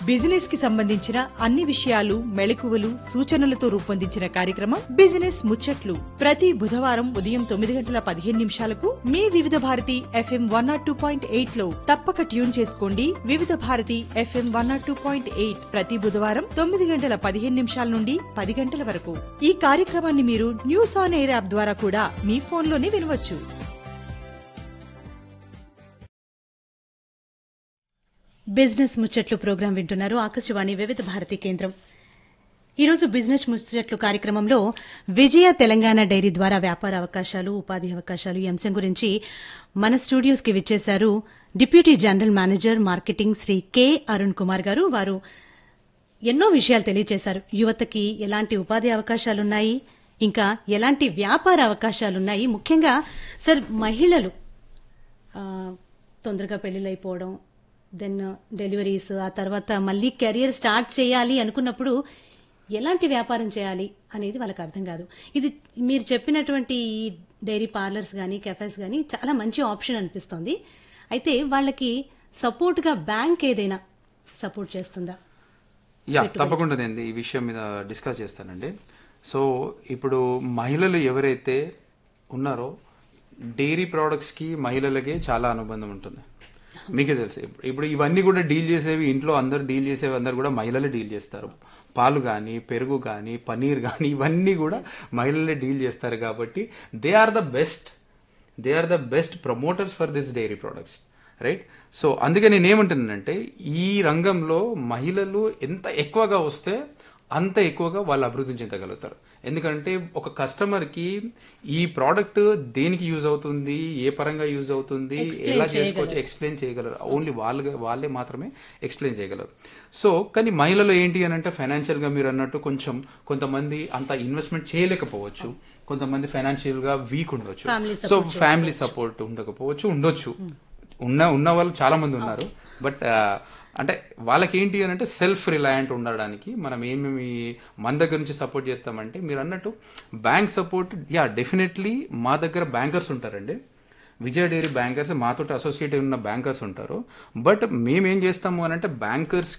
business కి సంబంధించిన అన్ని విషయాలు మెళకువలు సూచనలతో రూపొందించిన కార్యక్రమం బిజినెస్ ముచ్చట్లు ప్రతి బుధవారం ఉదయం తొమ్మిది గంటల పదిహేను నిమిషాలకు మీ Vividh Bharati FM one nought two point eight లో తప్పక ట్యూన్ చేసుకోండి Vividh Bharati FM one nought two point eight ప్రతి బుధవారం తొమ్మిది గంటల పదిహేను నిమిషాల నుండి పది గంటల వరకు ఈ కార్యక్రమాన్ని మీరు న్యూస్ ఆన్ ఎయిర్ యాప్ ద్వారా కూడా మీ ఫోన్లోనే వినవచ్చు బిజినెస్ ముచ్చట్లు ప్రోగ్రాం వింటున్నారు ఆకాశవాణి వివిధ భారతి కేంద్రం ఈరోజు బిజినెస్ ముచ్చట్లు కార్యక్రమంలో విజయ తెలంగాణ డైరీ ద్వారా వ్యాపార అవకాశాలు ఉపాధి అవకాశాలు ఈ అంశం గురించి మన స్టూడియోస్ కి విచ్చేశారు deputy general manager marketing Shri K Arun Kumar garu వారు ఎన్నో విషయాలు తెలియజేశారు యువతకి ఎలాంటి ఉపాధి అవకాశాలున్నాయి ఇంకా ఎలాంటి వ్యాపార అవకాశాలున్నాయి ముఖ్యంగా సార్ మహిళలు ఆ, తొందరగా పెళ్లిళ్ళైపోవడం దెన్ డెలివరీస్ ఆ తర్వాత మళ్ళీ కెరియర్ స్టార్ట్ చేయాలి అనుకున్నప్పుడు ఎలాంటి వ్యాపారం చేయాలి అనేది వాళ్ళకి అర్థం కాదు ఇది మీరు చెప్పినటువంటి ఈ డైరీ పార్లర్స్ కానీ కెఫేస్ కానీ చాలా మంచి ఆప్షన్ అనిపిస్తోంది అయితే వాళ్ళకి సపోర్ట్గా బ్యాంక్ ఏదైనా సపోర్ట్ చేస్తుందా యా తప్పకుండా నేను ఈ విషయం మీద డిస్కస్ చేస్తానండి సో ఇప్పుడు మహిళలు ఎవరైతే ఉన్నారో డైరీ ప్రోడక్ట్స్ కి మహిళలకే చాలా అనుబంధం ఉంటుంది మీకే తెలుసు ఇప్పుడు- ఇప్పుడు ఇవన్నీ కూడా డీల్ చేసేవి ఇంట్లో అందరు డీల్ చేసేవి అందరు కూడా మహిళలే డీల్ చేస్తారు పాలు కానీ పెరుగు కానీ పనీర్ కానీ ఇవన్నీ కూడా మహిళలే డీల్ చేస్తారు కాబట్టి they are the best they are the best promoters for this dairy products right so అందుకే నేను ఏమంటున్నానంటే ఈ రంగంలో మహిళలు ఎంత ఎక్కువగా వస్తే అంత ఎక్కువగా వాళ్ళు అభివృద్ధి చెందగలుగుతారు ఎందుకంటే ఒక కస్టమర్ కి ఈ ప్రోడక్ట్ దేనికి యూజ్ అవుతుంది ఏ పరంగా యూజ్ అవుతుంది ఎలా చేసుకోవచ్చు ఎక్స్ప్లెయిన్ చేయగలరు ఓన్లీ వాళ్ళు వాళ్ళే మాత్రమే ఎక్స్ప్లెయిన్ చేయగలరు సో కానీ మహిళలు ఏంటి అని అంటే ఫైనాన్షియల్ గా మీరు అన్నట్టు కొంచెం కొంతమంది అంత ఇన్వెస్ట్మెంట్ చేయలేకపోవచ్చు కొంతమంది ఫైనాన్షియల్ గా వీక్ ఉండొచ్చు సో ఫ్యామిలీ సపోర్ట్ ఉండకపోవచ్చు ఉండొచ్చు ఉన్న ఉన్న వాళ్ళు చాలా మంది ఉన్నారు బట్ అంటే వాళ్ళకి ఏంటి అని అంటే సెల్ఫ్ రిలయంట్ ఉండడానికి మనం ఏమేమి మన దగ్గర నుంచి సపోర్ట్ చేస్తామంటే మీరు అన్నట్టు బ్యాంక్ సపోర్ట్ యా డెఫినెట్లీ మా దగ్గర బ్యాంకర్స్ ఉంటారండి విజయ డైరీ బ్యాంకర్స్ మాతో అసోసియేట్ ఉన్న బ్యాంకర్స్ ఉంటారు బట్ మేము ఏం చేస్తాము అని అంటే బ్యాంకర్స్